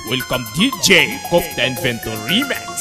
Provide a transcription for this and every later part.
Welcome DJ Kofta Inventor Remix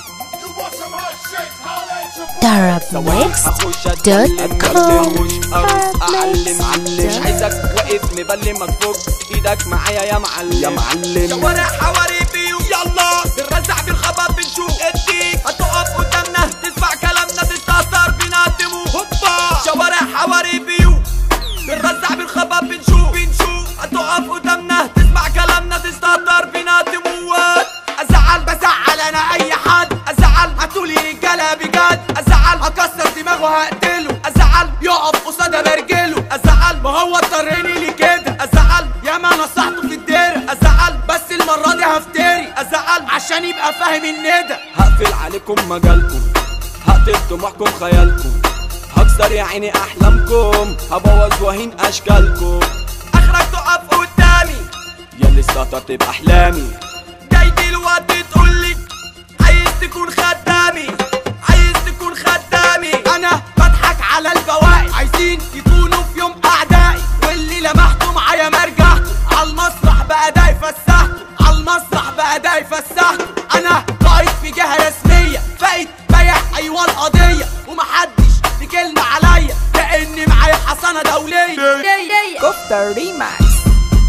Arabmix.com اعلم علم عايزك واقف مبلم مدفوك ايدك معايا يا معلم يا معلم شوارع حواري بيو يلا بنرزع بالخبر بنشوف الديك هتقف قدامنا تسمع كلامنا تستهتر بينا تموت هوبا شوارع حواري بيو بنرزع بالخبر بنشوف بنشوف هتقف قدامنا تسمع كلامنا تستهتر بينا تموت ازعل بزعل انا اي حد ازعل هتقولي رجاله بجد ازعل هكسر دماغه هقتله ازعل يقف قصادها برجله ازعل ما هو اضطرني لكده ازعل ياما نصحته في الدير ازعل بس المره دي هفتري ازعل عشان يبقى فاهم الندى هقفل عليكم مجالكم هقتل طموحكم خيالكم هكسر يا عيني احلامكم هبوظ وهين اشكالكم اخرك تقف قدامي ياللي استهترت باحلامي جاي دلوقتي تقولي عايز تكون خدامي عايز تكون خدامي انا بضحك على البواقي عايزين يكونوا في يوم اعدائي واللي لمحته معايا ما رجعته على المسرح بأداء فسحته على المسرح بأداء فسحته انا قائد في جهه رسميه فايت بايع ايوه القضيه ومحدش ليه كلمه عليا لان معايا حصانه دوليه كفته ريماكس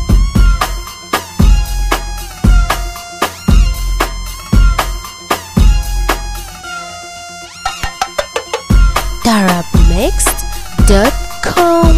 Arabmix.com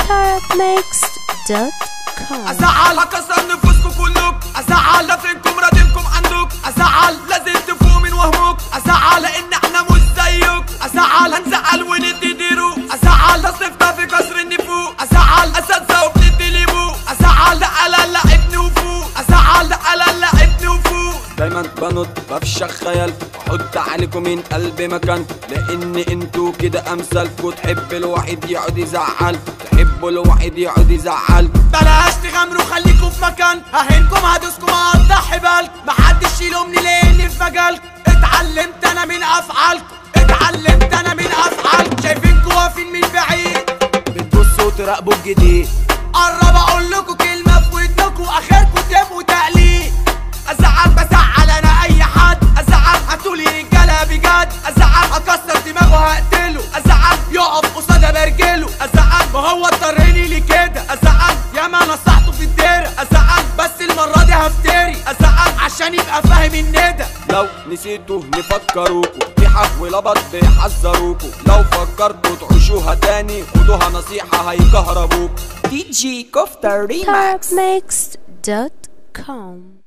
Arabmix.com ازعل هكسر نفوسكم كلكم ازعل دفنكم ردمكم عندكم ازعل لازم تفوقوا من وهمكم ازعل لان احنا مش زيكم ازعل هنزعل ونديروا ازعل تصنيفنا في كسر النفوق ازعل اساتذه وبتدلبوا ازعل لا لا لا ابني وفوق ازعل لا لا لا ابني وفوق دايما بنط بفشخ خيال احط عليكم من قلبي مكان لان انتوا كده امثالكوا تحب الواحد يقعد يزعل تحبوا الواحد يقعد يزعل بلاش تغامروا خليكوا في مكان ههنكم هدوسكم هقطع حبالكم محدش يلومني لاني في مجالكم اتعلمت انا من افعالكم اتعلمت انا من افعالكم شايفينكوا واقفين من بعيد بتبصوا تراقبوا الجديد قرب اقول لكم كلمه في ودنكم واخركم تبقوا تقليد ازعل بزعل انا اي حد ازعل هتقولي رجاله بجد ازعل هكسر دماغه هقتله ازعل يقف قصادها برجله ازعل ما هو اضطرني لكده ازعل ياما نصحته في الدير ازعل بس المره دي هفتري ازعل عشان يبقى فاهم الندى لو نسيتوا نفكروكوا في حف ولبط بيحذروكوا لو فكرتوا تعيشوها تاني خدوها نصيحة هيكهربوكوا Arabmix.com